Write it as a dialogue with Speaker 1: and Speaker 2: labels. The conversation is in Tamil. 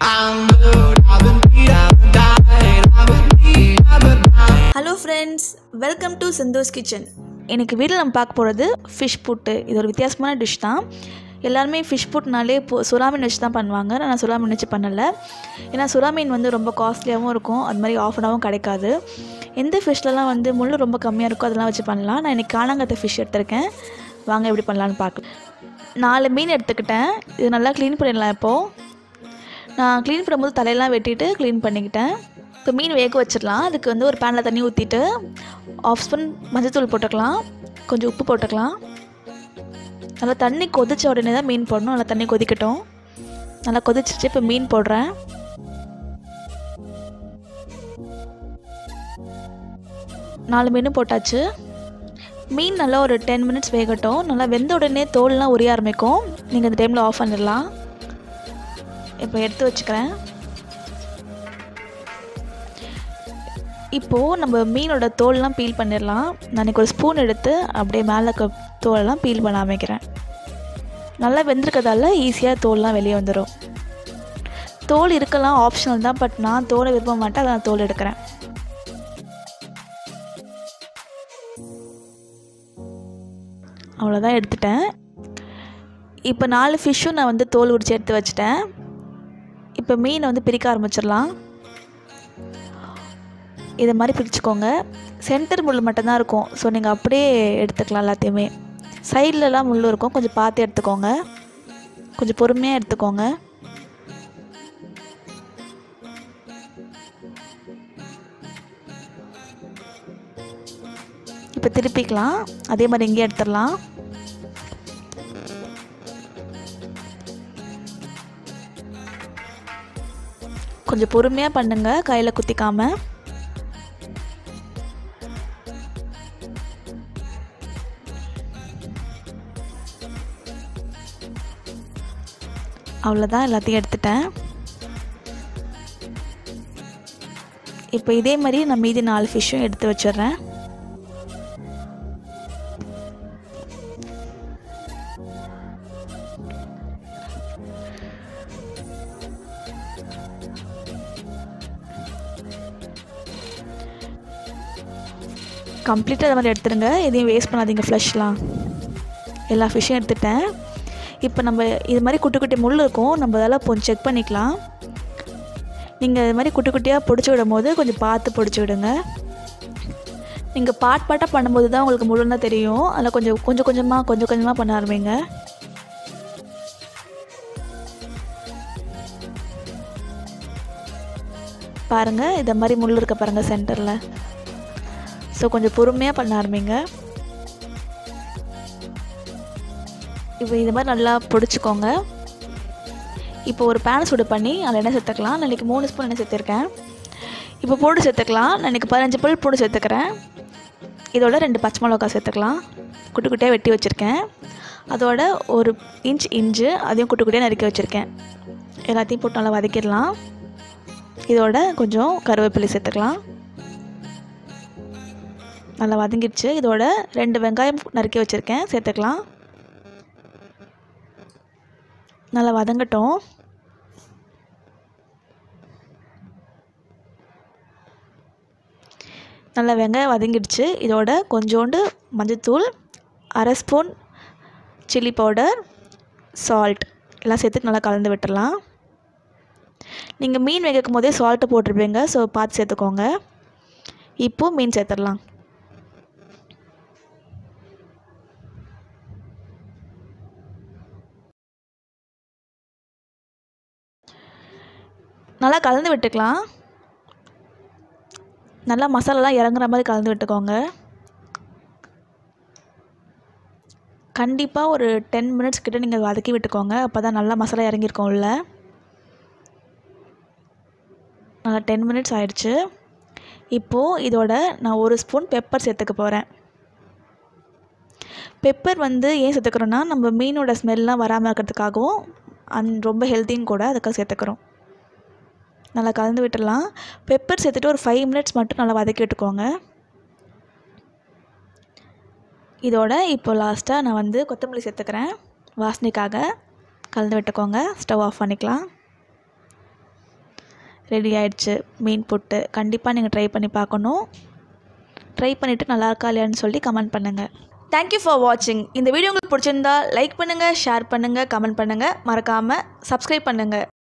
Speaker 1: I'm good, I've been beat, I've been died, I've been beat, I've been died.
Speaker 2: Hello friends welcome to Santhosh kitchen எனக்கு வீட்டில் நம்ம பார்க்க போகிறது ஃபிஷ் புட்டு இது ஒரு வித்தியாசமான டிஷ் தான் எல்லாருமே ஃபிஷ் புட்னாலே இப்போ சுறா மீன் வச்சு தான் பண்ணுவாங்க நான் சுறா மீன் வச்சு பண்ணலை ஏன்னா சுறா மீன் வந்து ரொம்ப காஸ்ட்லியாகவும் இருக்கும் அது மாதிரி ஆஃபனாகவும் கிடைக்காது எந்த ஃபிஷ்லலாம் வந்து முள் ரொம்ப கம்மியாக இருக்கோ அதெல்லாம் வச்சு பண்ணலாம் நான் இன்றைக்கி காணாங்கத்தை ஃபிஷ் எடுத்திருக்கேன் வாங்க எப்படி பண்ணலான்னு பார்க்கலாம் நாலு மீன் எடுத்துக்கிட்டேன் இது நல்லா க்ளீன் பண்ணிடலாம் இப்போது நான் க்ளீன் பண்ணும்போது தலையெல்லாம் வெட்டிட்டு க்ளீன் பண்ணிக்கிட்டேன் இப்போ மீன் வேக வச்சிடலாம் அதுக்கு வந்து ஒரு பேனில் தண்ணி ஊற்றிட்டு ஆஃப் ஸ்பூன் மஞ்சத்தூள் போட்டுக்கலாம் கொஞ்சம் உப்பு போட்டுக்கலாம் நல்லா தண்ணி கொதிச்ச உடனே தான் மீன் போடணும் நல்லா தண்ணி கொதிக்கட்டும் நல்லா கொதிச்சிச்சு இப்போ மீன் போடுறேன் நாலு மீன் போட்டாச்சு மீன் நல்லா ஒரு டென் மினிட்ஸ் வேகட்டும் நல்லா வெந்த உடனே தோல்லாம் உரிய ஆரம்பிக்கும் நீங்கள் இந்த டைமில் ஆஃப் பண்ணிடலாம் இப்போ எடுத்து வச்சுக்கிறேன் இப்போது நம்ம மீனோட தோல்லாம் பீல் பண்ணிடலாம் நான் இன்றைக்கி ஒரு ஸ்பூன் எடுத்து அப்படியே மேலே இருக்க தோலெல்லாம் பீல் பண்ண ஆரம்பிக்கிறேன் நல்லா வெந்திருக்கிறதால ஈஸியாக தோல்லாம் வெளியே வந்துடும் தோல் இருக்கலாம் ஆப்ஷனல் தான் பட் நான் தோலை விரும்ப மாட்டேன் அதை நான் தோல் எடுக்கிறேன் அவ்வளோதான் எடுத்துட்டேன் இப்போ நாலு ஃபிஷ்ஷும் நான் வந்து தோல் உரிச்சு எடுத்து வச்சிட்டேன் இப்போ மீனை வந்து பிரிக்க ஆரம்பிச்சிடலாம் இதை மாதிரி பிரிச்சுக்கோங்க சென்டர் முள் மட்டும்தான் இருக்கும் ஸோ நீங்கள் அப்படியே எடுத்துக்கலாம் எல்லாத்தையுமே சைட்லலாம் முள் இருக்கும் கொஞ்சம் பார்த்து எடுத்துக்கோங்க கொஞ்சம் பொறுமையாக எடுத்துக்கோங்க இப்போ திருப்பிக்கலாம் அதே மாதிரி இங்கேயே எடுத்துடலாம் கொஞ்சம் பொறுமையாக பண்ணுங்கள் கையில் குத்திக்காமல் அவ்வளோதான் எல்லாத்தையும் எடுத்துட்டேன் இப்போ இதே மாதிரி நான் மீதி நாலு ஃபிஷ்ஷும் எடுத்து வச்சிடுறேன் கம்ப்ளீட்டாக அது மாதிரி எடுத்துருங்க எதையும் வேஸ்ட் பண்ணாதீங்க ஃப்ளஷ்லாம் எல்லா ஃபிஷ்ஷும் எடுத்துட்டேன் இப்போ நம்ம இது மாதிரி குட்டி குட்டி முள் இருக்கும் நம்ம அதெல்லாம் கொஞ்சம் செக் பண்ணிக்கலாம் நீங்கள் இது மாதிரி குட்டி குட்டியாக பிடிச்சி விடும் போது கொஞ்சம் பார்த்து பிடிச்சி விடுங்க நீங்கள் பாட் பாட்டாக பண்ணும்போது தான் உங்களுக்கு முழுன்னா தெரியும் அதில் கொஞ்சம் கொஞ்சம் கொஞ்சமாக கொஞ்சம் கொஞ்சமாக பண்ண ஆரம்பிங்க பாருங்கள் இதை மாதிரி முள் இருக்க பாருங்கள் சென்டரில் ஸோ கொஞ்சம் பொறுமையாக பண்ண ஆரம்பிங்க இப்போ இது மாதிரி நல்லா பிடிச்சிக்கோங்க இப்போ ஒரு பேன் சூடு பண்ணி அதில் எண்ணெய் சேர்த்துக்கலாம் நான் இன்றைக்கி மூணு ஸ்பூன் எண்ணெய் சேர்த்துருக்கேன் இப்போ பூண்டு சேர்த்துக்கலாம் நான் இன்றைக்கி பதினஞ்சு பல் பூண்டு சேர்த்துக்கிறேன் இதோட ரெண்டு பச்சை மிளகா சேர்த்துக்கலாம் குட்டி குட்டியாக வெட்டி வச்சுருக்கேன் அதோட ஒரு இன்ச் இஞ்சு அதையும் குட்டி குட்டியாக நறுக்கி வச்சுருக்கேன் எல்லாத்தையும் போட்டு நல்லா வதக்கிடலாம் இதோட கொஞ்சம் கருவேப்பிலை சேர்த்துக்கலாம் நல்லா வதங்கிடுச்சு இதோட ரெண்டு வெங்காயம் நறுக்கி வச்சுருக்கேன் சேர்த்துக்கலாம் நல்லா வதங்கட்டும் நல்லா வெங்காயம் வதங்கிடுச்சு இதோட கொஞ்சோண்டு மஞ்சத்தூள் அரை ஸ்பூன் சில்லி பவுடர் சால்ட் எல்லாம் சேர்த்து நல்லா கலந்து விட்டுடலாம் நீங்கள் மீன் வைக்கும் போதே சால்ட்டு போட்டிருப்பீங்க ஸோ பார்த்து சேர்த்துக்கோங்க இப்போது மீன் சேர்த்துடலாம் நல்லா கலந்து விட்டுக்கலாம் நல்லா மசாலாலாம் இறங்குற மாதிரி கலந்து விட்டுக்கோங்க கண்டிப்பாக ஒரு டென் மினிட்ஸ் கிட்ட நீங்கள் வதக்கி விட்டுக்கோங்க அப்போ தான் நல்லா மசாலா இறங்கியிருக்கோம் உள்ள நல்லா டென் மினிட்ஸ் ஆயிடுச்சு இப்போது இதோட நான் ஒரு ஸ்பூன் பெப்பர் சேர்த்துக்க போகிறேன் பெப்பர் வந்து ஏன் சேர்த்துக்கிறோன்னா நம்ம மீனோட ஸ்மெல்லாம் வராமல் இருக்கிறதுக்காகவும் அந் ரொம்ப ஹெல்த்தியும் கூட அதுக்காக சேர்த்துக்கிறோம் நல்லா கலந்து விட்டுடலாம் பெப்பர் சேர்த்துட்டு ஒரு ஃபைவ் மினிட்ஸ் மட்டும் நல்லா வதக்கி விட்டுக்கோங்க இதோட இப்போ லாஸ்ட்டாக நான் வந்து கொத்தமல்லி சேர்த்துக்கிறேன் வாசனைக்காக கலந்து விட்டுக்கோங்க ஸ்டவ் ஆஃப் பண்ணிக்கலாம் ரெடி ஆயிடுச்சு மீன் புட்டு கண்டிப்பாக நீங்கள் ட்ரை பண்ணி பார்க்கணும் ட்ரை பண்ணிவிட்டு நல்லா இருக்கா இல்லையான்னு சொல்லி கமெண்ட் பண்ணுங்கள் தேங்க்யூ ஃபார் வாட்சிங் இந்த வீடியோ உங்களுக்கு பிடிச்சிருந்தா லைக் பண்ணுங்கள் ஷேர் பண்ணுங்கள் கமெண்ட் பண்ணுங்கள் மறக்காமல் சப்ஸ்கிரைப் பண்ணுங்கள்